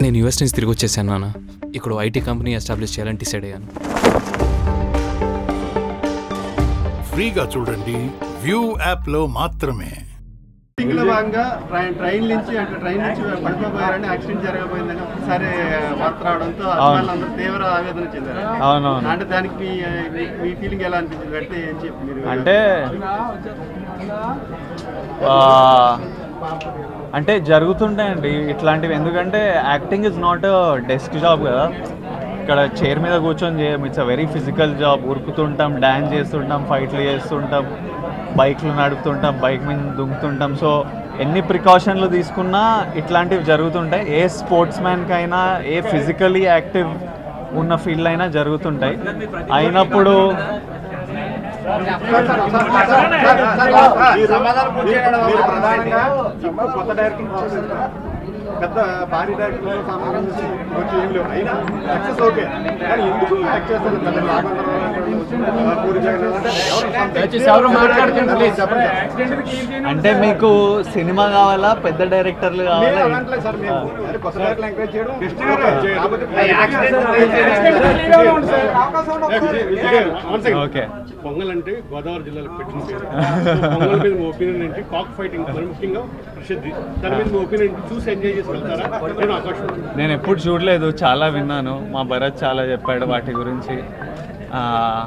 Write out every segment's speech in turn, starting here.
నేను యూఎస్ నుంచి తిరిగి వచ్చేసాను నాన్న ఇక్కడ ఐటీ కంపెనీ ఎస్టాబ్లిష్ చేయాలని డిసైడ్ అయ్యాను ఫ్రీగా చూడండి వ్యూ యాప్ లో మాత్రమే షూటింగ్ లో భాగంగా ట్రైన్ ట్రైన్ నుంచి అంటే ట్రైన్ నుంచి పడిపోయారని యాక్సిడెంట్ జరగబోయిందని ఒకసారి వార్త రావడంతో అభిమానులందరూ తీవ్ర ఆవేదన చెందారు అవునవును అంటే దానికి మీ మీ- మీ ఫీలింగ్ ఎలా అనిపించింది అంటే ఏం చెప్పి మీరు అంటే ఆ, అంటే జరుగుతుంటాయండి ఇట్లాంటివి ఎందుకంటే acting is not desk job కదా ఇక్కడ చైర్ మీద కూర్చొని చేయం it's a very physical job ఉరుకుతుంటాం డ్యాన్స్ చేస్తుంటాం ఫైట్లు చేస్తుంటాం బైక్లు నడుపుతుంటాం బైక్ మీద దుంకుతుంటాం సో ఎన్ని ప్రికాషన్లు తీసుకున్నా ఇట్లాంటివి జరుగుతుంటాయి ఏ స్పోర్ట్స్ మ్యాన్కైనా ఏ ఫిజికలీ యాక్టివ్ ఉన్న ఫీల్డ్ అయినా జరుగుతుంటాయి అయినప్పుడు మీరు ప్రధానంగా ఇప్పుడు కొత్త డైరెక్టర్ చేశారు కదా, పెద్ద భారీ డైరెక్టర్ సంబంధించి వచ్చి ఏం లేవు అయినా సక్సెస్ ఓకే కానీ ఎందుకు యాక్ట్ చేస్తారు పెద్ద నాగేంద్రరావు, పూరి జగన్నాథ్ అంటే ఎవరు చెప్పండి అంటే మీకు సినిమా కావాలా పెద్ద డైరెక్టర్లు మేము కావాలా అనట్లేదు సార్ మేము అదే కొత్త డైరెక్టర్లు ఎంకరేజ్ చేయడం కాకపోతే ఓకే పొంగల్ అంటే గోదావరి జిల్లాలో పెట్టిన పేరు సో పొంగల్ మీద మీ ఒపీనియన్ ఏంటి కాక్ ఫైటింగ్ మరి ముఖ్యంగా ప్రసిద్ధి దాని మీద మీ ఒపీనియన్ చూసి ఎంజాయ్ చేసి వెళ్తారా నేను ఆకర్షణ నేను ఎప్పుడు చూడలేదు చాలా విన్నాను మా భరత్ చాలా చెప్పాడు వాటి గురించి ఆ,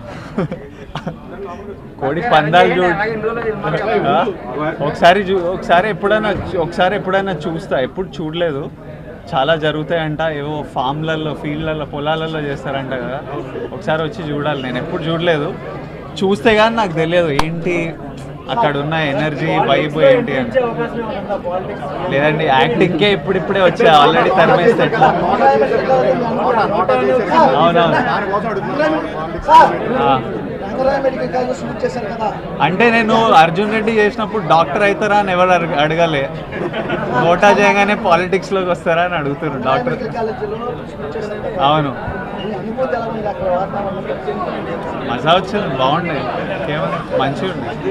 కోడి పందాలు చూ ఆ? ఒకసారి చూ ఒకసారి ఎప్పుడైనా ఒకసారి ఎప్పుడైనా చూస్తా ఎప్పుడు చూడలేదు చాలా జరుగుతాయంట ఏవో ఫామ్లలో ఫీల్డ్లలో పొలాలలో చేస్తారంట కదా ఒకసారి వచ్చి చూడాలి నేను ఎప్పుడు చూడలేదు చూస్తే కానీ నాకు తెలియదు ఏంటి అక్కడ ఉన్న ఎనర్జీ వైబ్ ఏంటి అని లేదండి యాక్టింగ్కే ఇప్పుడిప్పుడే వచ్చా ఆల్రెడీ తరిమేస్తే ఎట్లా అవునవును ఆ. అంటే నేను అర్జున్ రెడ్డి చేసినప్పుడు డాక్టర్ అవుతారా అని ఎవరు అడగ- అడగలే నోటా చేయగానే పాలిటిక్స్ లోకి వస్తారా అని అడుగుతున్నారు డాక్టర్ అవును మజా వచ్చింది బాగుండే ఏమన్నా మంచిగా ఉంది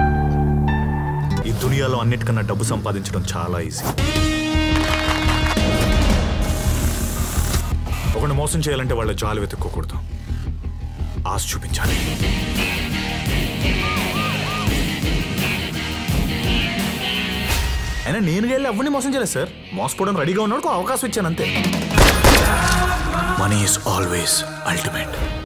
ఈ దునియాలో అన్నిటికన్నా డబ్బు సంపాదించడం చాలా ఈజీ ఒకరిని మోసం చేయాలంటే వాళ్ళ జాలు వెతుక్కోకూడదు ఆశ చూపించాలి అయినా నేను వెళ్ళి ఎవరిని మోసం చేయలేదు సార్ మోసపోవడం రెడీగా ఉన్నాడు అవకాశం ఇచ్చాను అంతే మనీ ఈస్ ఆల్వేస్ అల్టిమేట్